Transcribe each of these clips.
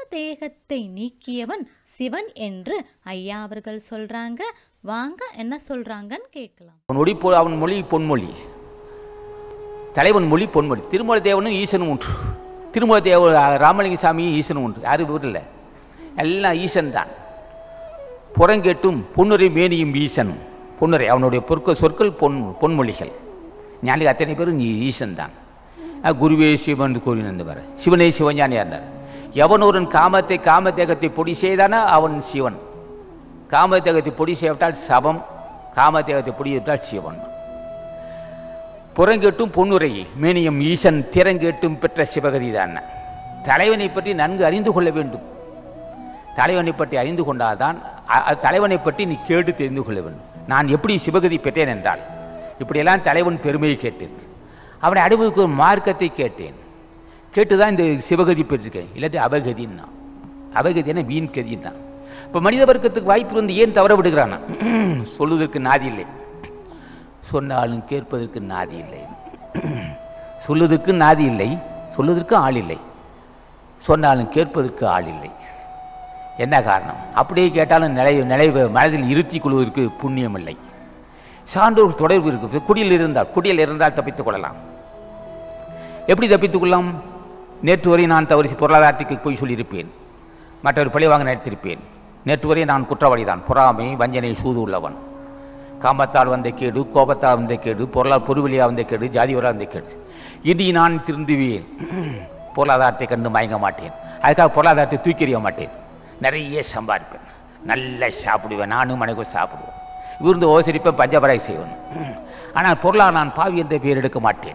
தேகத்தை நீக்கியவன் சிவன் என்று ஐயா அவர்கள் சொல்றாங்க வாங்க என்ன சொல்றாங்கன்னு கேட்கலாம் அவன் மொழி பொ அவன் மொழி பொன்மொழி தலைவன் மொழி பொன்மொழி திருமல தேவனும் ஈசனும் ஒன்று திருமல தேவ ராமலிங்க சாமியும் ஈசனும் ஒன்று யாரும் இவர் இல்லை எல்லாம் ஈசன் தான் புறங்கேட்டும் பொன்னுரை மேனியும் ஈசனும் பொன்னுரை அவனுடைய பொற்கள் சொற்கள் பொன் பொன்மொழிகள் ஞானிகள் அத்தனை பேரும் நீ ஈசன் தான் அஹ் குருவே சிவன் கூறினவர் சிவனே சிவஞானியா இருந்தார் எவன் ஒருவன் காமத்தை காமதேகத்தை பொடி செய்தானா அவன் சிவன் காமதேகத்தை பொடி செய்யவிட்டால் சபம் காமதேகத்தை பொடி செய்தால் சிவன் புறங்கேட்டும் பொன்னுரை மேனியம் ஈசன் திறங்கேட்டும் பெற்ற சிவகதி தான் தலைவனை பற்றி நன்கு அறிந்து கொள்ள வேண்டும் தலைவனை பற்றி அறிந்து கொண்டால்தான் அ- அ- தலைவனை பற்றி நீ கேட்டு தெரிந்து கொள்ள வேண்டும் நான் எப்படி சிவகதி பெற்றேன் என்றால் இப்படியெல்லாம் தலைவன் பெருமையை கேட்டேன் அவனை அனுபவிக்கும் ஒரு மார்க்கத்தை கேட்டேன் கேட்டுதான் இந்த சிவகதி பெற்றிருக்கேன் இல்லாட்டி அபகதின்னா அபகதினா வீண் கதின்னா இப்போ மனித வர்க்கத்துக்கு வாய்ப்பு வந்து ஏன் தவற விடுகிறானா சொல்வதற்கு நாதி இல்லை சொன்னாலும் கேட்பதற்கு நாதி இல்லை சொல்லுவதற்கு நாதி இல்லை சொல்லுவதற்கு ஆள் இல்லை சொன்னாலும் கேட்பதற்கு ஆள் இல்லை என்ன காரணம் அப்படியே கேட்டாலும் நிலை நிலை மனதில் இருத்திக் கொள்வதற்கு புண்ணியம் இல்லை சான்றோர் தொடர்பு இருக்குது குடியில் இருந்தால் குடியில் இருந்தால் தப்பித்துக் கொள்ளலாம் எப்படி தப்பித்துக் கொள்ளலாம் நேற்று வரை நான் தவறு பொருளாதாரத்துக்கு போய் சொல்லியிருப்பேன் மற்றவர் பழிவாங்க நடத்திருப்பேன் நேற்று வரை நான் குற்றவாளி தான் பொறாமை வஞ்சனை சூது உள்ளவன் காமத்தால் வந்த கேடு கோபத்தால் வந்த கேடு பொருளால் பொருவெளியாக வந்த கேடு ஜாதிவராக வந்த கேடு இனி நான் திருந்துவேன் பொருளாதாரத்தை கண்டு மயங்க மாட்டேன் அதுக்காக பொருளாதாரத்தை தூக்கி எறிய மாட்டேன் நிறைய சம்பாதிப்பேன் நல்லா சாப்பிடுவேன் நானும் மனைக்கும் சாப்பிடுவேன் விருந்து ஓசரிப்பேன் பஞ்சபராய் செய்வேன் ஆனால் பொருளாக நான் பாவி என்ற பெயர் எடுக்க மாட்டேன்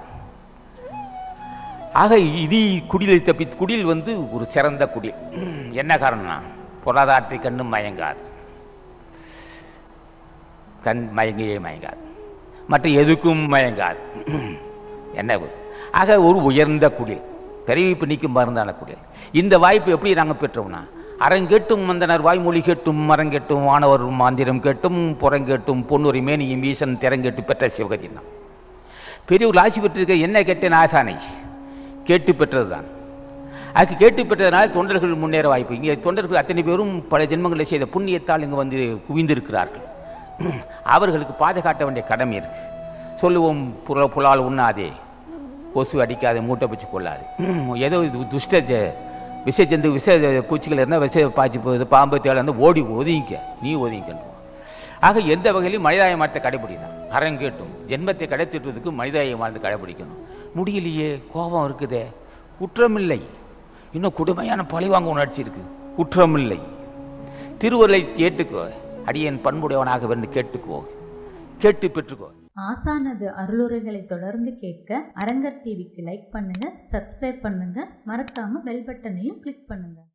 ஆக இனி குடியில் தப்பி குடில் வந்து ஒரு சிறந்த குடில் என்ன காரணம்னா பொருளாதாரத்தை கண்டு மயங்காது கண் மயங்கியே மயங்காது மற்ற எதுக்கும் மயங்காது என்ன இது? ஆக ஒரு உயர்ந்த குடில் பிறவிப்பு நீக்கும் மருந்தான குடில் இந்த வாய்ப்பு எப்படி நாங்கள் பெற்றோம்னா அரங்கேட்டும் மந்தனர் வாய்மொழி கேட்டும் மரங்கேட்டும் வானவர் மாந்திரம் கேட்டும் புறங்கேட்டும் பொன்னுரி மேனியும் ஈசன் திறங்கேட்டு பெற்ற சிவகதினா பெரியவர் ஆட்சி பெற்றிருக்க என்ன கேட்டேன் ஆசானை கேட்டு பெற்றதுதான் அதுக்கு கேட்டு பெற்றதனால் தொண்டர்கள் முன்னேற வாய்ப்பு இங்கே தொண்டர்கள் அத்தனை பேரும் பல ஜென்மங்களை செய்த புண்ணியத்தால் இங்கு வந்து குவிந்திருக்கிறார்கள் அவர்களுக்கு பாதுகாட்ட வேண்டிய கடமை இருக்கு சொல்லுவோம் புல புலால் உண்ணாதே கொசு அடிக்காதே மூட்டை பிடிச்சு கொள்ளாது ஏதோ இது துஷ்ட ஜ- விஷ ஜந்து விஷ பூச்சிகள் இருந்தால் விஷ பாய்ச்சி போகுது பாம்பு தேவை இருந்தால் ஓடி ஒதுங்கிக்க நீ ஒதுங்கிக்கணும் ஆக எந்த வகையிலும் மனிதாயமானத்தை கடைபிடிக்கணும் அரங்கேட்டும் ஜென்மத்தை கடைத்திட்டுறதுக்கு மனிதாயமானத்தை கடைபிடிக்கணும் முடியலையே கோபம் இருக்குதே குற்றமில்லை இன்னும் கொடுமையான பழிவாங்க உணர்ச்சி இருக்கு குற்றமில்லை திருவருளை கேட்டுக்கோ அடியேன் பண்புடையவனாக வந்து கேட்டுக்கோ கேட்டு பெற்றுக்கோ ஆசானது அருளுரைகளை தொடர்ந்து கேட்க அரங்கர் டிவிக்கு லைக் பண்ணுங்க சப்ஸ்கிரைப் பண்ணுங்க மறக்காம பெல் பட்டனையும் கிளிக் பண்ணுங்க